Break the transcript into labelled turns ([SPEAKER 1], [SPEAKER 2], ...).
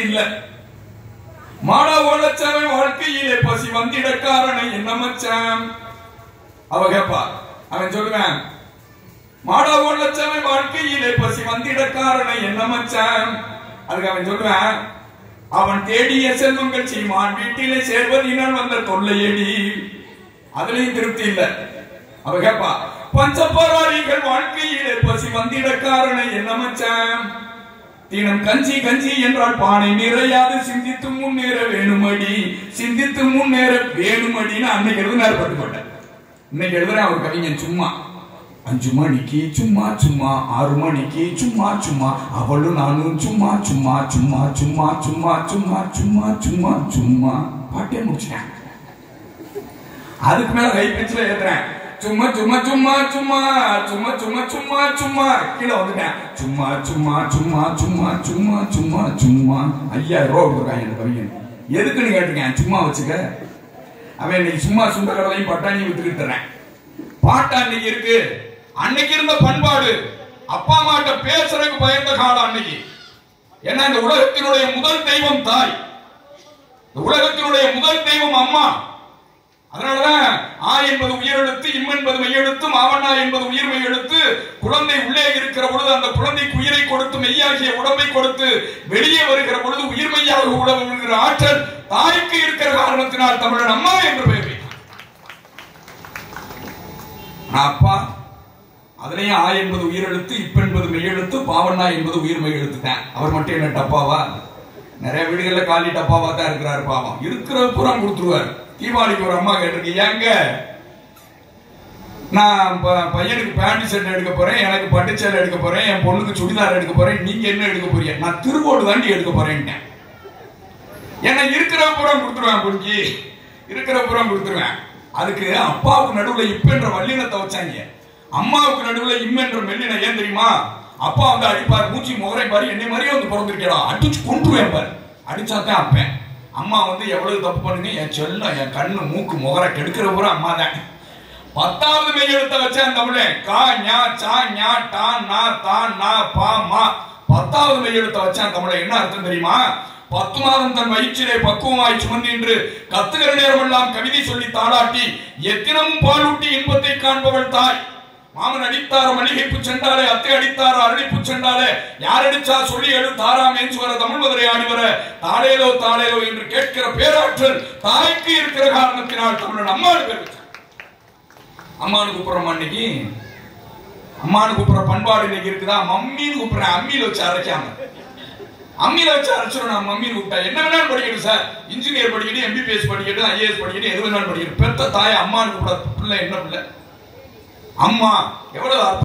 [SPEAKER 1] இல்ல மாடா ஓலச்சவன் வாழ்க்கையிலே பசி வந்திட காரணம் என்ன மச்சான் அவ கேப்பா அவன் சொல்லுவேன் மாடா ஓலச்சவன் வாழ்க்கையிலே பசி வந்திட காரணம் என்ன மச்சான் அதுக்கு அவன் சொல்லுவேன் அவன் தேடிய செல்வங்கள் சீமான் வீட்டிலே சேர்வதினால் வந்த தொல்லையடி அதுலயும் திருப்தி இல்ல அவ கேப்பா பஞ்சபராரிகள் வாழ்க்கையிலே பசி வந்திட காரணம் என்ன மச்சான் தினம் கஞ்சி கஞ்சி என்றால் பானை நிறையாது சிந்தித்து முன்னேற வேணுமடி சிந்தித்து முன்னேற வேணுமடின்னு அன்னைக்கு எழுதினார் பட்டுக்கோட்டேன் இன்னைக்கு எழுதுறேன் அவர் கவிஞன் சும்மா அஞ்சு மணிக்கு சும்மா சும்மா ஆறு மணிக்கு சும்மா சும்மா அவளும் நானும் சும்மா சும்மா சும்மா சும்மா சும்மா சும்மா சும்மா சும்மா சும்மா பாட்டே முடிச்சிட்டேன் அதுக்கு மேல கை பெஞ்சில ஏத்துறேன் சும்மா சும்மா சும்மா சும்மா சும்மா சும்மா சும்மா சும்மா கீழே வந்துட்டேன் சும்மா சும்மா சும்மா சும்மா சும்மா சும்மா சும்மா ஐயாயிரம் ரூபா கொடுத்துருக்காங்க இந்த கவிஞன் எதுக்குன்னு கேட்டிருக்கேன் சும்மா வச்சுக்க அவன் இன்னைக்கு சும்மா சுண்டகரதையும் பட்டாணியும் வித்துக்கிட்டு தரேன் பாட்டா அன்னைக்கு இருக்கு அன்னைக்கு இருந்த பண்பாடு அப்பா அம்மாட்ட பேசுறதுக்கு பயந்த காலம் அன்னைக்கு ஏன்னா இந்த உலகத்தினுடைய முதல் தெய்வம் தாய் இந்த உலகத்தினுடைய முதல் தெய்வம் அம்மா அதனாலதான் ஆ என்பது உயிரெழுத்து இம் என்பது மெய்யெழுத்து மாவண்ணா என்பது உயிர் மெய்யெழுத்து குழந்தை உள்ளே இருக்கிற பொழுது அந்த குழந்தைக்கு உயிரை கொடுத்து மெய்யாகிய உடம்பை கொடுத்து வெளியே வருகிற பொழுது உயிர் மெய்யாக உடம்புகிற ஆற்றல் தாய்க்கு இருக்கிற காரணத்தினால் தமிழன் அம்மா என்று பெயர் வைத்தார். ஆனா அப்பா அதுலயும் ஆ என்பது உயிரெழுத்து இப்ப என்பது மெய்யெழுத்து பாவண்ணா என்பது உயிர் மெய்யெழுத்து தான் அவர் மட்டும் என்ன டப்பாவா நிறைய வீடுகள்ல காலி டப்பாவா தான் இருக்கிறாரு பாவம் இருக்கிற புறம் கொடுத்துருவாரு தீபாவளிக்கு ஒரு அம்மா கேட்டிருக்கு ஏங்க நான் ப- பையனுக்கு பேண்ட் ஷர்ட் எடுக்க போறேன் எனக்கு பட்டு சேலை எடுக்க போறேன் என் பொண்ணுக்கு சுடிதார் எடுக்க போறேன் நீங்க என்ன எடுக்க போறீங்க நான் திருவோடு தாண்டி எடுக்க போறேன்ட்டேன் ஏன்னா இருக்கிற புறம் கொடுத்துருவேன் பொண்ணுக்கு இருக்கிற புறம் கொடுத்துருவேன் அதுக்கு அப்பாவுக்கு நடுவுல இப்பன்ற வல்லினத்தை வச்சாங்க அம்மாவுக்கு நடுவுல இம்மென்ற மெல்லின ஏன் தெரியுமா அப்பா வந்து அடிப்பார் மூச்சி முகரை பாரு என்னை மாதிரியே வந்து பிறந்திருக்கா அடிச்சு கொண்டுருவேன் பாரு அடிச்சாதான் அப்பேன் அம்மா வந்து எவ்வளவு தப்பு பண்ணுங்க என் செல்லம் என் கண்ணு மூக்கு முகரை கெடுக்கிற பூரா அம்மா தான் பத்தாவது மெய் எழுத்த வச்சேன் தமிழன் கா ஞா சா ஞா டா நா தா நா பா மா பத்தாவது மெய் எழுத்த வச்சேன் தமிழன் என்ன அர்த்தம் தெரியுமா பத்து மாதம் தன் வயிற்றிலே பக்குவமாய் சுமந்தின்று கத்துகிற நேரமெல்லாம் கவிதை சொல்லி தாளாட்டி எத்தினமும் பாலூட்டி இன்பத்தை காண்பவள் தாய் மாமன் அடித்தாரோ மல்லிகைப்பு சென்றாலே அத்தை அடித்தாரோ அரளிப்பு சென்றாலே யார் அடிச்சா சொல்லி எழு தாரா மேய்ச்சி வர தமிழ் மதுரை ஆடி வர தாளேலோ தாளேலோ என்று கேட்கிற பேராற்றல் தாய்க்கு இருக்கிற காரணத்தினால் தமிழன் அம்மானு பேர் வச்சான். அம்மானு கூப்பிடுறோம் அன்னைக்கு அம்மானு கூப்பிடுற பண்பாடு இன்னைக்கு இருக்குதா மம்மின்னு கூப்பிடுறேன் அம்மியில வச்சு அரைக்காம அம்மியில வச்சு அரைச்சிடும் நான் மம்மின்னு கூப்பிட்டா என்ன வேணாலும் படிக்கணும் சார் இன்ஜினியர் படிக்கணும் எம்பிபிஎஸ் படிக்கணும் ஐஏஎஸ் படிக்கணும் எது வேணாலும் படிக்கணும் பெத்த தாய் அம்மானு கூப்பிட பிள்ளை என்ன பிள்ளை அம்மா எவ்வளவு அற்புதம்